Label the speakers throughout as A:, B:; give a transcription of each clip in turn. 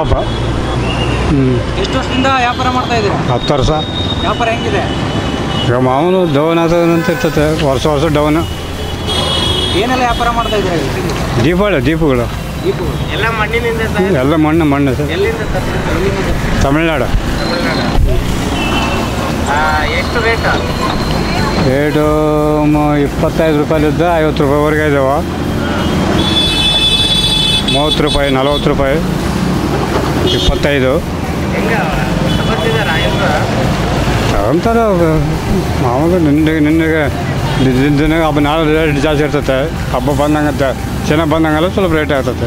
A: ಲಾಭ ಹ್ಞೂ
B: ಎಷ್ಟು ವರ್ಷದಿಂದ ವ್ಯಾಪಾರ ಮಾಡ್ತಾ ಇದ್ದೀರಾ
A: ಹತ್ತು ವರ್ಷ
B: ವ್ಯಾಪಾರ ಹೆಂಗಿದೆ
A: ಈಗ ಮಾಮೂಲು ಡೌನ್ ಅದು ಅಂತ ಇರ್ತದೆ ವರ್ಷ ವರ್ಷ ಡೌನ್
B: ಏನೆಲ್ಲ ವ್ಯಾಪಾರ ಮಾಡ್ತಾ ಇದ್ದೀರಾ ಈಗ?
A: ದೀಪಾವಳಿ ದೀಪಗಳು
B: ದೀಪಗಳು
C: ಎಲ್ಲ ಮಣ್ಣಿನಿಂದ
A: ಎಲ್ಲ ಮಣ್ಣು ಮಣ್ಣು ಸರ್
C: ಎಲ್ಲಿಂದ ತರ್ತೀರಿ?
A: ತಮಿಳ್ನಾಡು
C: ಆ, ಎಷ್ಟು ರೇಟ್
A: ರೇಟು ಮ- ಇಪ್ಪತ್ತೈದು ರೂಪಾಯಿಲಿದ್ದ ಐವತ್ತು ರೂಪಾಯಿವರೆಗೆ ಇದ್ದಾವೆ ಮೂವತ್ತು ರೂಪಾಯಿ ನಲವತ್ತು ರೂಪಾಯಿ ಇಪ್ಪತ್ತೈದು
C: ಹೆಂಗ ಬರ್ತಿದಾರ
A: ತಗೊಂತಾರೆ ಮಾಮೂಲು ನಿನ್ನೆ ನಿನ್ನೆಗೆ ದಿನ ದಿನ ಹಬ್ಬ ನಾಳೆ ರೇಟ್ ಜಾಸ್ತಿ ಇರ್ತೈತೆ ಹಬ್ಬ ಬಂದಂಗೆ ಚೆನ್ನಾಗಿ ಬಂದಂಗೆಲ್ಲ ಸ್ವಲ್ಪ ರೇಟ್ ಆಗ್ತೈತೆ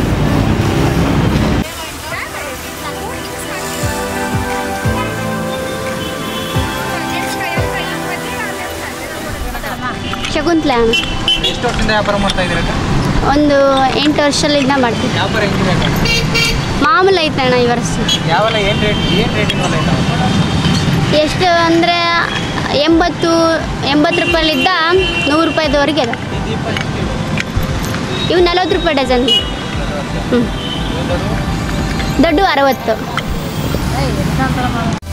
D: ಶಕುಂತಲೆ ಅಣ್ಣ
B: ಎಷ್ಟು ವರ್ಷದಿಂದ ವ್ಯಾಪಾರ ಮಾಡ್ತಾ ಇದ್ದೀರಾ ಅಕ್ಕ?
D: ಒಂದು ಎಂಟು ವರ್ಷದಿಂದ ಮಾಡ್ತೀವಿ
B: ವ್ಯಾಪಾರ ಹೆಂಗಿದೆ ಅಕ್ಕ?
D: ಮಾಮೂಲು ಐತೆ ಅಣ್ಣ ಈ ವರ್ಷ
B: ಯಾವೆಲ್ಲ ಏನು ರೇಟ್ ಏನು ರೇಟಿಂಗ್ ಎಲ್ಲ ಇದ್ದಾವೆ
D: ಎಷ್ಟು ಅಂದರೆ ಎಂಬತ್ತು ಎಂಬತ್ತು ರೂಪಾಯಿಲಿದ್ದ ನೂರು ರೂಪಾಯಿದವರೆಗೆ ಇದೆ ಇವು ನಲವತ್ತು ರೂಪಾಯಿ ಡಜನ್ ಹ್ಞೂ ದೊಡ್ಡ ಅರವತ್ತು